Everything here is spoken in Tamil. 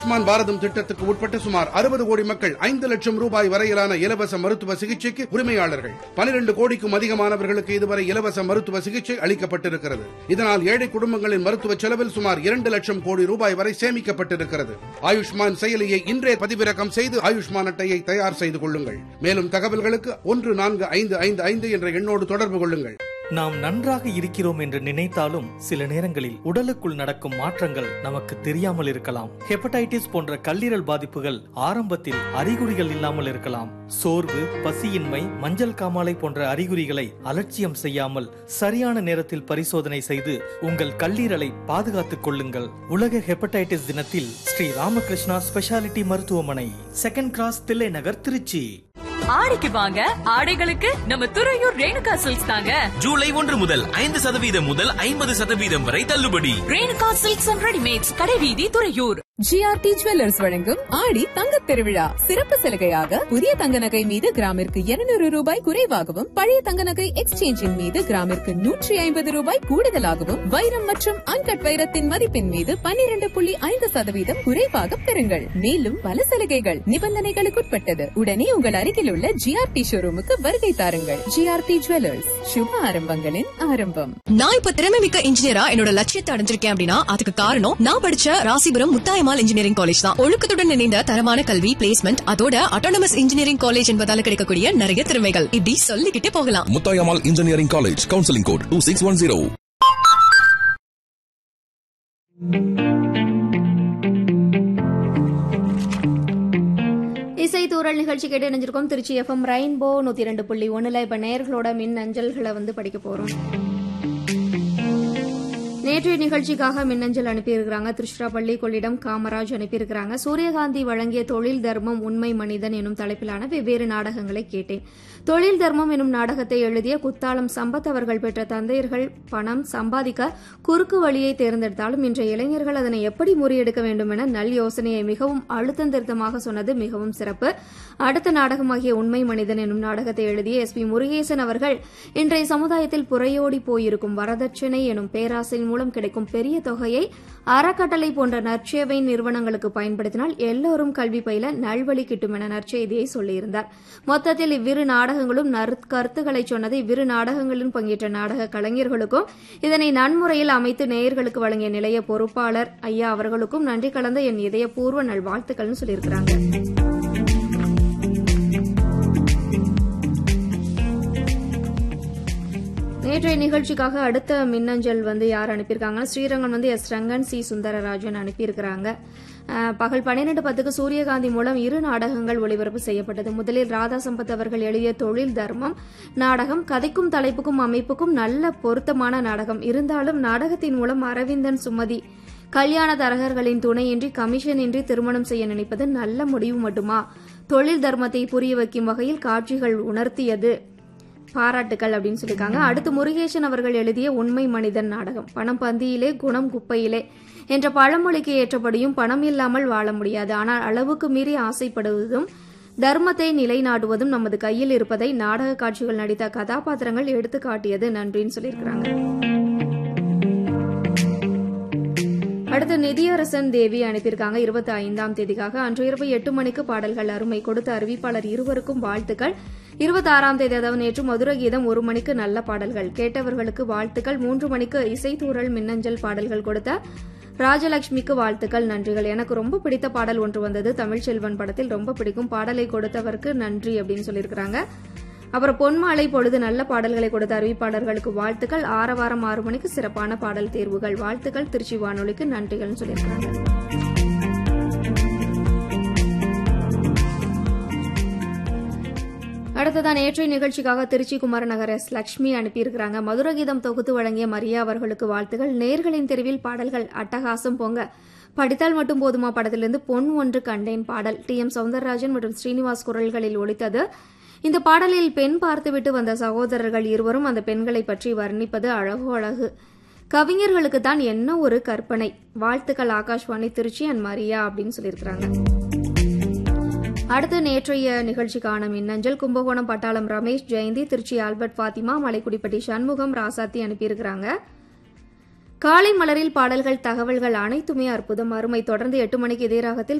ஆயுஷ்மான் பாரதம் திட்டத்துக்கு உட்பட்ட சுமார் அறுபது கோடி மக்கள் ஐந்து லட்சம் ரூபாய் வரையிலான இலவச மருத்துவ சிகிச்சைக்கு உரிமையாளர்கள் பனிரெண்டு கோடிக்கும் அதிகமானவர்களுக்கு இதுவரை இலவச மருத்துவ சிகிச்சை அளிக்கப்பட்டிருக்கிறது இதனால் ஏழை குடும்பங்களின் மருத்துவ செலவில் சுமார் இரண்டு லட்சம் கோடி ரூபாய் வரை சேமிக்கப்பட்டிருக்கிறது ஆயுஷ்மான் செயலியை இன்றே பதிவிறக்கம் செய்து ஆயுஷ்மான் அட்டையை தயார் செய்து கொள்ளுங்கள் மேலும் தகவல்களுக்கு ஒன்று நான்கு ஐந்து ஐந்து ஐந்து என்ற எண்ணோடு தொடர்பு கொள்ளுங்கள் நாம் நன்றாக இருக்கிறோம் என்று நினைத்தாலும் சில நேரங்களில் உடலுக்குள் நடக்கும் மாற்றங்கள் நமக்கு தெரியாமல் இருக்கலாம் ஹெப்படைட்டிஸ் போன்ற கல்லீரல் பாதிப்புகள் ஆரம்பத்தில் அறிகுறிகள் இல்லாமல் இருக்கலாம் சோர்வு பசியின்மை மஞ்சள் காமாலை போன்ற அறிகுறிகளை அலட்சியம் செய்யாமல் சரியான நேரத்தில் பரிசோதனை செய்து உங்கள் கல்லீரலை பாதுகாத்துக் கொள்ளுங்கள் உலக ஹெப்படைட்டிஸ் தினத்தில் ஸ்ரீ ராமகிருஷ்ணா ஸ்பெஷாலிட்டி மருத்துவமனை செகண்ட் கிராஸ் தில்லை நகர் திருச்சி ஆடிக்கு வாங்க ஆடைகளுக்கு நம்ம துறையூர் ரேணுகா சில்க்ஸ் தாங்க ஜூலை ஒன்று முதல் ஐந்து சதவீதம் முதல் ஐம்பது சதவீதம் வரை தள்ளுபடி ரேணுகா சில்க்ஸ் அண்ட் ரெடிமேட்ஸ் கடைவீதி துறையூர் ஜிஆர்டி ஜுவல்லர்ஸ் வழங்கும் ஆடி தங்கத் திருவிழா சிறப்பு சலுகையாக புதிய தங்க நகை மீது கிராமிற்கு இருநூறு ரூபாய் குறைவாகவும் பழைய தங்க நகை எக்ஸ்சேஞ்சின் மீது கிராமிற்கு நூற்றி ஐம்பது ரூபாய் கூடுதலாகவும் வைரம் மற்றும் அன்கட் வைரத்தின் மதிப்பின் மீது பன்னிரண்டு புள்ளி ஐந்து சதவீதம் குறைவாக பெறுங்கள் மேலும் பல சலுகைகள் நிபந்தனைகளுக்குட்பட்டது உடனே உங்கள் அருகில் உள்ள ஜிஆர்டி ஷோரூமுக்கு வருகை தாருங்கள் ஜிஆர்டி ஜுவல்லர்ஸ் சுப ஆரம்பங்களின் ஆரம்பம் நான் இப்ப திறமை மிக்க இன்ஜினியரா என்னோட லட்சியத்தை அடைஞ்சிருக்கேன் அப்படின்னா அதுக்கு காரணம் நான் படிச்ச ராசிபுரம் முத்தாயமால் இன்ஜினியரிங் காலேஜ் தான் ஒழுக்கத்துடன் இணைந்த தரமான கல்வி பிளேஸ்மெண்ட் அதோட அட்டானமஸ் இன்ஜினியரிங் காலேஜ் என்பதால கிடைக்கக்கூடிய நிறைய திறமைகள் இப்படி சொல்லிக்கிட்டே போகலாம் Muthayammal engineering college counselling code two six one zero இசை தூரல் நிகழ்ச்சி கேட்டு இணைஞ்சிருக்கோம் திருச்சி எஃப்எம் ரெயின்போ நூத்தி ரெண்டு புள்ளி ஒண்ணுல இப்ப நேயர்களோட மின் அஞ்சல்களை வந்து படிக்க போறோம் நேற்றைய நிகழ்ச்சிக்காக மின்னஞ்சல் அனுப்பியிருக்கிறாங்க திருச்சிராப்பள்ளி கொள்ளிடம் காமராஜ் அனுப்பியிருக்கிறாங்க சூரியகாந்தி வழங்கிய தொழில் தர்மம் உண்மை மனிதன் எனும் தலைப்பிலான வெவ்வேறு நாடகங்களை கேட்டேன் தொழில் தர்மம் எனும் நாடகத்தை எழுதிய குத்தாலம் சம்பத் அவர்கள் பெற்ற தந்தையர்கள் பணம் சம்பாதிக்க குறுக்கு வழியை தேர்ந்தெடுத்தாலும் இன்றைய இளைஞர்கள் அதனை எப்படி முறியெடுக்க வேண்டும் என நல் யோசனையை மிகவும் அழுத்தம் திருத்தமாக சொன்னது மிகவும் சிறப்பு அடுத்த நாடகமாகிய உண்மை மனிதன் எனும் நாடகத்தை எழுதிய எஸ் பி முருகேசன் அவர்கள் இன்றைய சமுதாயத்தில் புறையோடி போயிருக்கும் வரதட்சணை எனும் பேராசையின் மூலம் கிடைக்கும் பெரிய தொகையை அறக்கட்டளை போன்ற நற்சேவை நிறுவனங்களுக்கு பயன்படுத்தினால் எல்லோரும் கல்வி பயில நல்வழி கிட்டும் என நற்செய்தியை சொல்லியிருந்தார் மொத்தத்தில் இவ்விரு நாடகங்களும் நற்கருத்துக்களை சொன்னது இவ்விரு நாடகங்களிலும் பங்கேற்ற நாடக கலைஞர்களுக்கும் இதனை நன்முறையில் அமைத்து நேயர்களுக்கு வழங்கிய நிலைய பொறுப்பாளர் ஐயா அவர்களுக்கும் நன்றி கலந்த என் இதயபூர்வ நல்வாழ்த்துக்கள்னு சொல்லியிருக்கிறாங்க நேற்றைய நிகழ்ச்சிக்காக அடுத்த மின்னஞ்சல் வந்து யார் அனுப்பியிருக்காங்கன்னா ஸ்ரீரங்கம் வந்து எஸ் ரங்கன் சி சுந்தரராஜன் அனுப்பியிருக்கிறாங்க அஹ், பகல் பன்னிரண்டு பத்துக்கு சூரியகாந்தி மூலம் இரு நாடகங்கள் ஒளிபரப்பு செய்யப்பட்டது முதலில் ராதா சம்பத் அவர்கள் எழுதிய தொழில் தர்மம் நாடகம் கதைக்கும் தலைப்புக்கும் அமைப்புக்கும் நல்ல பொருத்தமான நாடகம் இருந்தாலும் நாடகத்தின் மூலம் அரவிந்தன் சுமதி கல்யாண தரகர்களின் துணையின்றி கமிஷன் இன்றி திருமணம் செய்ய நினைப்பது நல்ல முடிவு மட்டுமா தொழில் தர்மத்தை புரிய வைக்கும் வகையில் காட்சிகள் உணர்த்தியது பாராட்டுக்கள் அப்படின்னு சொல்லியிருக்காங்க அடுத்து முருகேசன் அவர்கள் எழுதிய உண்மை மனிதன் நாடகம் பணம் பந்தியிலே குணம் குப்பையிலே என்ற பழமொழிக்கு ஏற்றபடியும் பணம் இல்லாமல் வாழ முடியாது ஆனால் அளவுக்கு மீறி ஆசைப்படுவதும் தர்மத்தை நிலைநாட்டுவதும் நமது கையில் இருப்பதை நாடக காட்சிகள் நடித்த கதாபாத்திரங்கள் எடுத்து காட்டியது நன்றின்னு சொல்லியிருக்கிறாங்க அடுத்து நிதியரசன் தேவி அனுப்பியிருக்காங்க இருபத்தி ஐந்தாம் தேதிக்காக அன்று இரவு எட்டு மணிக்கு பாடல்கள் அருமை கொடுத்த அறிவிப்பாளர் இருவருக்கும் வாழ்த்துக்கள் இருபத்தி ஆறாம் தேதி அதாவது நேற்று மதுர கீதம் ஒரு மணிக்கு நல்ல பாடல்கள் கேட்டவர்களுக்கு வாழ்த்துக்கள் மூன்று மணிக்கு இசைத்தூரல் மின்னஞ்சல் பாடல்கள் கொடுத்த ராஜலட்சுமிக்கு வாழ்த்துக்கள் நன்றிகள் எனக்கு ரொம்ப பிடித்த பாடல் ஒன்று வந்தது தமிழ்ச்செல்வன் படத்தில் ரொம்ப பிடிக்கும் பாடலை கொடுத்தவருக்கு நன்றி அப்படின்னு சொல்லியிருக்கிறாங்க அப்புறம் பொன்மாலை பொழுது நல்ல பாடல்களை கொடுத்த அறிவிப்பாளர்களுக்கு வாழ்த்துக்கள் ஆரவாரம் ஆறு மணிக்கு சிறப்பான பாடல் தேர்வுகள் வாழ்த்துக்கள் திருச்சி வானொலிக்கு நன்றிகள்னு சொல்லியிருக்காங்க அடுத்ததான் நேற்றைய நிகழ்ச்சிக்காக திருச்சி குமாரநகர் எஸ் லட்சுமி அனுப்பியிருக்கிறாங்க மதுரகீதம் தொகுத்து வழங்கிய மரியா அவர்களுக்கு வாழ்த்துகள் நேர்களின் தெருவில் பாடல்கள் அட்டகாசம் பொங்க படித்தால் மட்டும் போதுமா படத்திலிருந்து பொன் ஒன்று கண்டேன் பாடல் டி எம் சவுந்தரராஜன் மற்றும் ஸ்ரீனிவாஸ் குரல்களில் ஒலித்தது இந்த பாடலில் பெண் பார்த்துவிட்டு வந்த சகோதரர்கள் இருவரும் அந்த பெண்களை பற்றி வர்ணிப்பது அழகு அழகு கவிஞர்களுக்கு தான் என்ன ஒரு கற்பனை வாழ்த்துக்கள் ஆகாஷ்வாணி திருச்சி அண்ட் மரியா அப்படின்னு சொல்லியிருக்கிறாங்க அடுத்து நேற்றைய நிகழ்ச்சிக்கான மின்னஞ்சல் கும்பகோணம் பட்டாளம் ரமேஷ் ஜெயந்தி திருச்சி ஆல்பர்ட் ஃபாத்திமா மலைக்குடிப்பட்டி சண்முகம் ராசாத்தி அனுப்பியிருக்கிறாங்க காலை மலரில் பாடல்கள் தகவல்கள் அனைத்துமே அற்புதம் அருமை தொடர்ந்து எட்டு மணிக்கு இதே ராகத்தில்